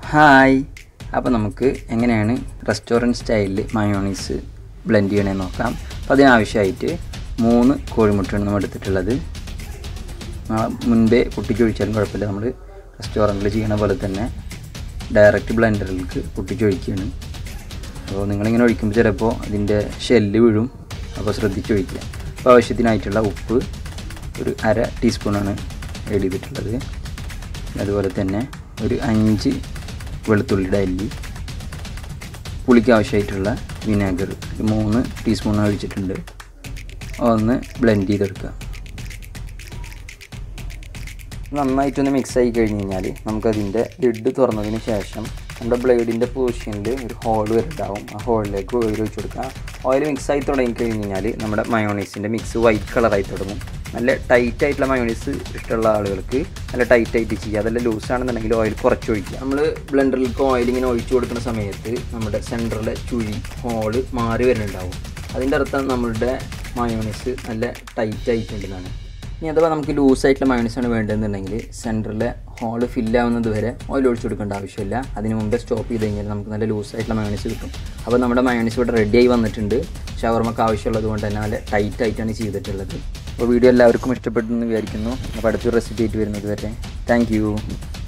hi അപ്പോൾ നമുക്ക് എങ്ങനെയാണ് റെസ്റ്റോറൻറ്റ് സ്റ്റൈലിൽ മയോണീസ് ബ്ലെൻഡ് ചെയ്യണമെന്ന് നോക്കാം അപ്പോൾ അതിനാവശ്യമായിട്ട് മൂന്ന് കോഴിമുട്ടയാണ് നമ്മൾ എടുത്തിട്ടുള്ളത് ആ, മുൻപേ പൊട്ടിച്ചൊഴിച്ചാലും കുഴപ്പമില്ല നമ്മൾ റെസ്റ്റോറൻറ്റിൽ ചെയ്യണ പോലെ തന്നെ ഡയറക്റ്റ് ബ്ലെൻഡറിലേക്ക് പൊട്ടിച്ചൊഴിക്കുകയാണ് അപ്പോൾ നിങ്ങളിങ്ങനെ ഒഴിക്കുമ്പോൾ ചിലപ്പോൾ അതിൻ്റെ ഷെല്ല് വീഴും അപ്പോൾ ശ്രദ്ധിച്ചൊഴിക്കുക അപ്പോൾ ആവശ്യത്തിനായിട്ടുള്ള ഉപ്പ് ഒരു അര ടീസ്പൂണാണ് ആഡ് ചെയ്തിട്ടുള്ളത് അതുപോലെ തന്നെ ഒരു അഞ്ച് വെളുത്തുള്ളിയുടെ അല്ലി പുളിക്ക് ആവശ്യമായിട്ടുള്ള വിനാഗർ ഒരു മൂന്ന് ടീസ്പൂൺ ഒഴിച്ചിട്ടുണ്ട് ഒന്ന് ബ്ലെൻഡ് ചെയ്തെടുക്കുക നന്നായിട്ടൊന്ന് മിക്സ് ആയി കഴിഞ്ഞ് കഴിഞ്ഞാൽ നമുക്കതിൻ്റെ ലിഡ് തുറന്നതിന് ശേഷം നമ്മുടെ ബ്ലേഡിൻ്റെ പൊസിഷനിൽ ഒരു ഹോൾ വരുന്നുണ്ടാവും ആ ഹോളിലേക്ക് ഓയിൽ ഒഴിച്ച് കൊടുക്കുക ഓയിൽ മിക്സ് ആയി തുടങ്ങി കഴിഞ്ഞ് കഴിഞ്ഞാൽ നമ്മുടെ മയോണീസിൻ്റെ മിക്സ് വൈറ്റ് കളറായി തുടങ്ങും നല്ല ടൈറ്റ് ആയിട്ടുള്ള മയോണീസ് ഇഷ്ടമുള്ള ആളുകൾക്ക് നല്ല ടൈറ്റ് ആയിട്ട് ചെയ്യുക അതല്ല ലൂസ് ആണെന്നുണ്ടെങ്കിൽ ഓയിൽ കുറച്ച് ഒഴിക്കുക നമ്മൾ ബ്ലെൻഡറിലേക്ക് ഓയിൽ ഇങ്ങനെ ഒഴിച്ചു കൊടുക്കുന്ന സമയത്ത് നമ്മുടെ സെൻറ്ററിലെ ചുഴി ഹോള് മാറി വരുന്നുണ്ടാവും അതിൻ്റെ അർത്ഥം നമ്മളുടെ മയോണീസ് നല്ല ടൈറ്റ് ആയിട്ടുണ്ടെന്നാണ് ഇനി അഥവാ നമുക്ക് ലൂസായിട്ടുള്ള മയോണീസാണ് വേണ്ടതെന്നുണ്ടെങ്കിൽ സെൻറ്ററിലെ ഹോൾ ഫില്ലാവുന്നത് വരെ ഓയിൽ ഒഴിച്ചു കൊടുക്കേണ്ട ആവശ്യമില്ല അതിന് മുമ്പേ സ്റ്റോപ്പ് ചെയ്ത് കഴിഞ്ഞാൽ നമുക്ക് നല്ല ലൂസായിട്ടുള്ള മയോണീസ് കിട്ടും അപ്പോൾ നമ്മുടെ മയോണീസ് ഇവിടെ റെഡി ആയി വന്നിട്ടുണ്ട് ഷവർമക്ക് ആവശ്യമുള്ളത് കൊണ്ട് തന്നെ നല്ല ടൈറ്റ് ആയിട്ടാണ് ചെയ്തിട്ടുള്ളത് അപ്പോൾ വീഡിയോ എല്ലാവർക്കും ഇഷ്ടപ്പെട്ടു എന്ന് വിചാരിക്കുന്നു അപ്പോൾ അടുത്തൊരു റെസിപ്പി ആയിട്ട് വരുന്നത് വരെ താങ്ക്